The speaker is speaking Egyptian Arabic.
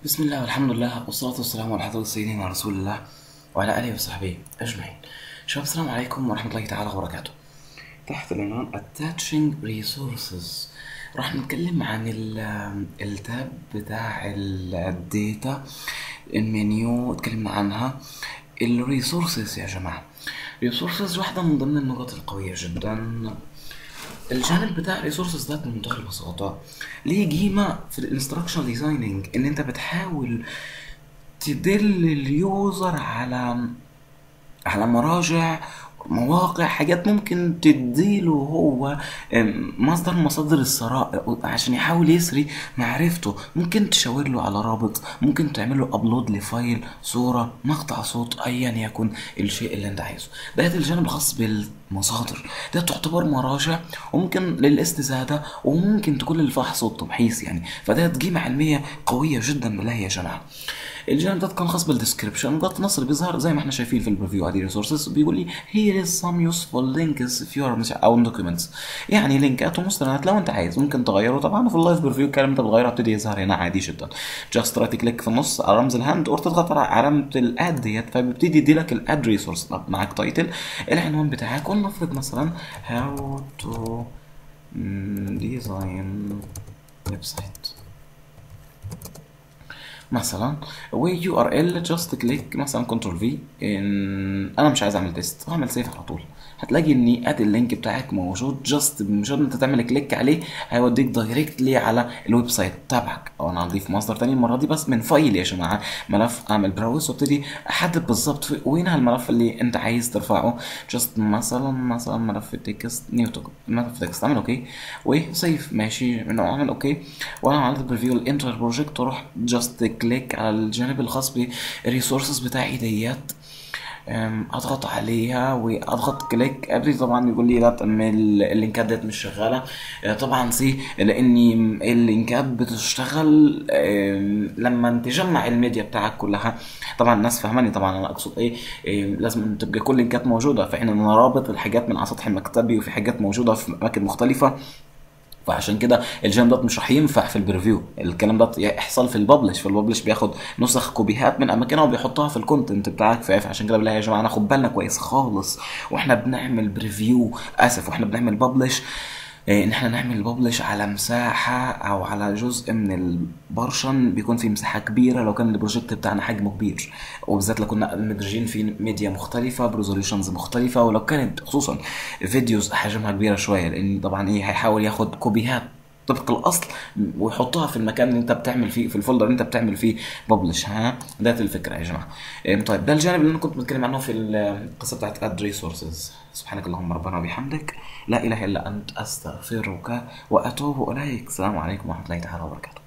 بسم الله والحمد لله والصلاة والسلام على حضرة سيدنا رسول الله وعلى آله وصحبه أجمعين شباب السلام عليكم ورحمة الله تعالى وبركاته تحت العنوان Attaching Resources راح نتكلم عن ال- التاب بتاع الداتا المنيو اتكلمنا عنها الريسورسز يا جماعة ريسورسز واحدة من ضمن النقط القوية جدا الجانب بتاع الريسورسز ده بمنتهى البساطة ليه قيمة في الانستراكشن ديزايننج ان انت بتحاول تدل اليوزر على على مراجع مواقع حاجات ممكن تديله هو أم، مصدر من مصادر الثراء عشان يحاول يسري معرفته ممكن تشاور له على رابط ممكن تعمل له ابلود لفايل صورة مقطع صوت ايا يكن الشيء اللي انت عايزه ده الجانب الخاص بالمصادر ده تعتبر مراجع وممكن للاستزادة وممكن تكون للفحص والتمحيص يعني فده قيمة علمية قوية جدا بالله يا جماعة الجانب ده كان خاص بالديسكربشن ضغط نص اللي بيظهر زي ما احنا شايفين في البريفيو ادي ريسورسز بيقول لي here is some useful links if you are مش او documents يعني لينكات ومستندات لو انت عايز ممكن تغيره طبعا في اللايف بريفيو الكلام ده بتغيره بتبتدي يظهر هنا عادي جدا جاست رايت كليك في النص على رمز الهاند اور تضغط على علامه الاد ديت فبيبتدي يدي لك الاد ريسورس طب معاك تايتل العنوان بتاعك ولنفرض مثلا how to mm, design website مثلا ويو ار ال جاست كليك مثلا كنترول في انا مش عايز اعمل تيست واعمل سيف على طول هتلاقي ان ادي اللينك بتاعك موجود جاست بمجرد انت تعمل كليك عليه هيوديك دايركتلي على الويب سايت تبعك او انا هضيف مصدر تاني المره دي بس من فايل يا جماعه ملف اعمل براوز وابتدي احدد بالظبط في- وين هالملف اللي انت عايز ترفعه جاست مثلا مثلا ملف تكست نيو توك ملف تكست اعمل اوكي وسيف ماشي منه اعمل اوكي وانا عملت بريفيو الانتر بروجكت واروح جاست كليك على الجانب الخاص بالريسورسز بتاعي ديت أم، اضغط عليها واضغط كليك ابتدي طبعا يقول لي لا طب ما ال- اللينكات ديت مش شغاله أه، طبعا سي لاني اللينكات بتشتغل أم، لما تجمع الميديا بتاعك كلها طبعا الناس فهماني طبعا انا اقصد ايه أم، لازم تبقى كل اللينكات موجوده فاحنا انا رابط الحاجات من على سطح مكتبي وفي حاجات موجوده في اماكن مختلفه فعشان كده الجيم دوت مش راح ينفع في البريفيو الكلام ده يحصل في الببلش في الببلش بياخد نسخ كوبيهات من اماكنها وبيحطها في الكونتنت بتاعك فعشان كده بالله يا جماعه ناخد بالنا كويس خالص واحنا بنعمل بريفيو اسف واحنا بنعمل ببلش إيه، ان احنا نعمل ببلش على مساحة او على جزء من البرشن بيكون في مساحة كبيرة لو كان البروجكت بتاعنا حجمه كبير وبالذات لو كنا مدرجين في ميديا مختلفة بريزوليوشنز مختلفة ولو كانت خصوصا فيديوز حجمها كبيرة شوية لان طبعا ايه هيحاول ياخد كوبيهات طبق الاصل ويحطها في المكان اللي انت بتعمل فيه في الفولدر اللي انت بتعمل فيه ببلش ها ده الفكره يا جماعه إيه، طيب ده الجانب اللي انا كنت بتكلم عنه في القصه بتاعت اد ريسورسز سبحانك اللهم ربنا وبحمدك لا اله الا انت استغفرك واتوب اليك السلام عليكم ورحمه الله تعالى وبركاته